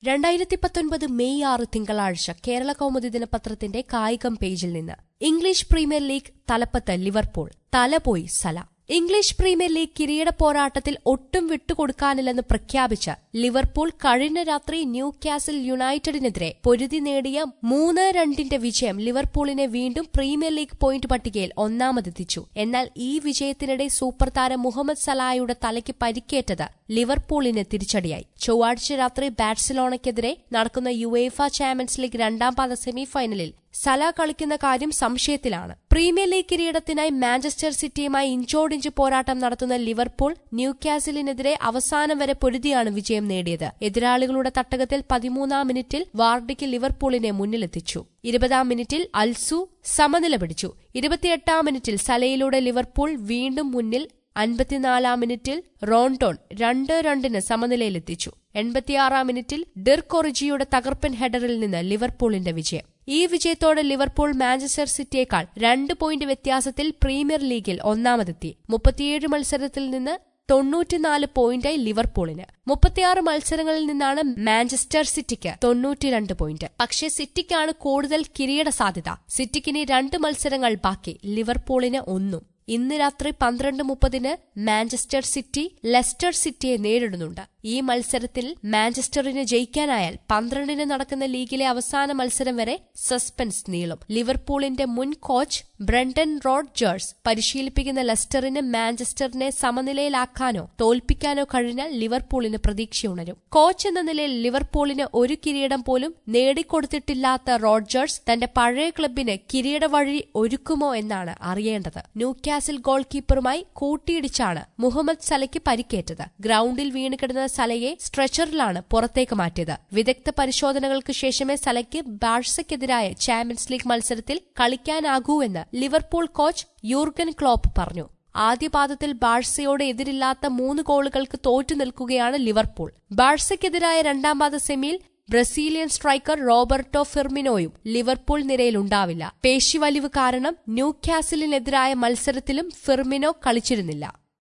രണ്ടായിരത്തി പത്തൊൻപത് മെയ് ആറ് തിങ്കളാഴ്ച കേരള കൗമുദി ദിനപത്രത്തിന്റെ കായികം പേജിൽ നിന്ന് ഇംഗ്ലീഷ് പ്രീമിയർ ലീഗ് തലപ്പത്ത് ലിവർപൂൾ തലപോയി സല ഇംഗ്ലീഷ് പ്രീമിയർ ലീഗ് കിരീട പോരാട്ടത്തിൽ ഒട്ടും വിട്ടുകൊടുക്കാനില്ലെന്ന് പ്രഖ്യാപിച്ച ലിവർപൂൾ കഴിഞ്ഞ രാത്രി ന്യൂ കാസിൽ യുണൈറ്റഡിനെതിരെ പൊരുതി നേടിയ മൂന്ന് രണ്ടിന്റെ വിജയം ലിവർപൂളിനെ വീണ്ടും പ്രീമിയർ ലീഗ് പോയിന്റ് പട്ടികയിൽ ഒന്നാമതെത്തിച്ചു എന്നാൽ ഈ വിജയത്തിനിടെ സൂപ്പർ താരം മുഹമ്മദ് സലായുടെ തലയ്ക്ക് പരിക്കേറ്റത് ലിവർപൂളിന് തിരിച്ചടിയായി ചൊവ്വാഴ്ച രാത്രി ബാഴ്സലോണയ്ക്കെതിരെ നടക്കുന്ന യുവേഫ ചാമ്പ്യൻസ് ലീഗ് രണ്ടാം പാദ സെമിഫൈനലിൽ സല കളിക്കുന്ന കാര്യം സംശയത്തിലാണ് പ്രീമിയർ ലീഗ് കിരീടത്തിനായി മാഞ്ചസ്റ്റർ സിറ്റിയുമായി ഇഞ്ചോടിഞ്ച് പോരാട്ടം നടത്തുന്ന ലിവർപൂൾ ന്യൂകാസിലിനെതിരെ അവസാനം വരെ പൊരുതിയാണ് വിജയം നേടിയത് എതിരാളികളുടെ തട്ടകത്തിൽ പതിമൂന്നാം മിനിറ്റിൽ വാർഡിക്ക് ലിവർപൂളിനെ മുന്നിലെത്തിച്ചു ഇരുപതാം മിനിറ്റിൽ അൽസു സമനില പിടിച്ചു ഇരുപത്തിയെട്ടാം മിനിറ്റിൽ സലയിലൂടെ ലിവർപൂൾ വീണ്ടും മുന്നിൽ അൻപത്തിനാലാം മിനിറ്റിൽ റോൺടോൺ രണ്ട് രണ്ടിന് സമനിലയിലെത്തിച്ചു എൺപത്തിയാറാം മിനിറ്റിൽ ഡിർകൊറിജിയുടെ തകർപ്പൻ ഹെഡറിൽ നിന്ന് ലിവർപൂളിന്റെ വിജയം ഈ വിജയത്തോടെ ലിവർപൂൾ മാഞ്ചസ്റ്റർ സിറ്റിയേക്കാൾ രണ്ട് പോയിന്റ് വ്യത്യാസത്തിൽ പ്രീമിയർ ലീഗിൽ ഒന്നാമതെത്തി മുപ്പത്തിയേഴ് മത്സരത്തിൽ നിന്ന് തൊണ്ണൂറ്റിനാല് പോയിന്റായി ലിവർപൂളിന് മുപ്പത്തിയാറ് മത്സരങ്ങളിൽ നിന്നാണ് മാഞ്ചസ്റ്റർ സിറ്റിക്ക് തൊണ്ണൂറ്റിരണ്ട് പോയിന്റ് പക്ഷേ സിറ്റിക്കാണ് കൂടുതൽ കിരീട സാധ്യത സിറ്റിക്കിനി രണ്ട് മത്സരങ്ങൾ ബാക്കി ലിവർപൂളിന് ഒന്നും ഇന്ന് രാത്രി പന്ത്രണ്ട് മുപ്പതിന് മാഞ്ചസ്റ്റർ സിറ്റി ലെസ്റ്റർ സിറ്റിയെ നേരിടുന്നുണ്ട് ഈ മത്സരത്തിൽ മാഞ്ചസ്റ്ററിന് ജയിക്കാനായാൽ പന്ത്രണ്ടിന് നടക്കുന്ന ലീഗിലെ അവസാന മത്സരം വരെ സസ്പെൻസ് നീളും ലിവർപൂളിന്റെ മുൻ കോച്ച് ബ്രണ്ടൻ റോഡ്ജേഴ്സ് പരിശീലിപ്പിക്കുന്ന ലെസ്റ്ററിന് മാഞ്ചസ്റ്ററിനെ സമനിലയിലാക്കാനോ തോൽപ്പിക്കാനോ കഴിഞ്ഞാൽ ലിവർപൂളിന് പ്രതീക്ഷയുണരും കോച്ച് എന്ന നിലയിൽ ലിവർപൂളിന് ഒരു കിരീടം പോലും നേടിക്കൊടുത്തിട്ടില്ലാത്ത റോഡ്ജേഴ്സ് തന്റെ പഴയ ക്ലബിന് കിരീട വഴി ഒരുക്കുമോ എന്നാണ് അറിയേണ്ടത് ന്യൂകാസിൽ ഗോൾ കീപ്പറുമായി കൂട്ടിയിടിച്ചാണ് മുഹമ്മദ് സലയ്ക്ക് പരിക്കേറ്റത് ഗ്രൌണ്ടിൽ വീണുകിടന്ന സലയെ സ്ട്രെച്ചറിലാണ് പുറത്തേക്ക് മാറ്റിയത് വിദഗ്ധ പരിശോധനകൾക്ക് ശേഷമേ സലയ്ക്ക് ബാഴ്സയ്ക്കെതിരായ ചാമ്പ്യൻസ് ലീഗ് മത്സരത്തിൽ കളിക്കാനാകൂ എന്ന് ലിവർപൂൾ കോച്ച് യൂർഗൻ ക്ലോപ്പ് പറഞ്ഞു ആദ്യപാദത്തിൽ ബാഴ്സയോട് എതിരില്ലാത്ത മൂന്ന് ഗോളുകൾക്ക് തോറ്റു നിൽക്കുകയാണ് ലിവർപൂൾ ബാഴ്സയ്ക്കെതിരായ രണ്ടാം പാദ സെമിയിൽ ബ്രസീലിയൻ സ്ട്രൈക്കർ റോബർട്ടോ ഫിർമിനോയും ലിവർപൂൾ നിരയിലുണ്ടാവില്ല പേശിവലിവ് കാരണം ന്യൂകാസിലിനെതിരായ മത്സരത്തിലും ഫിർമിനോ കളിച്ചിരുന്നില്ല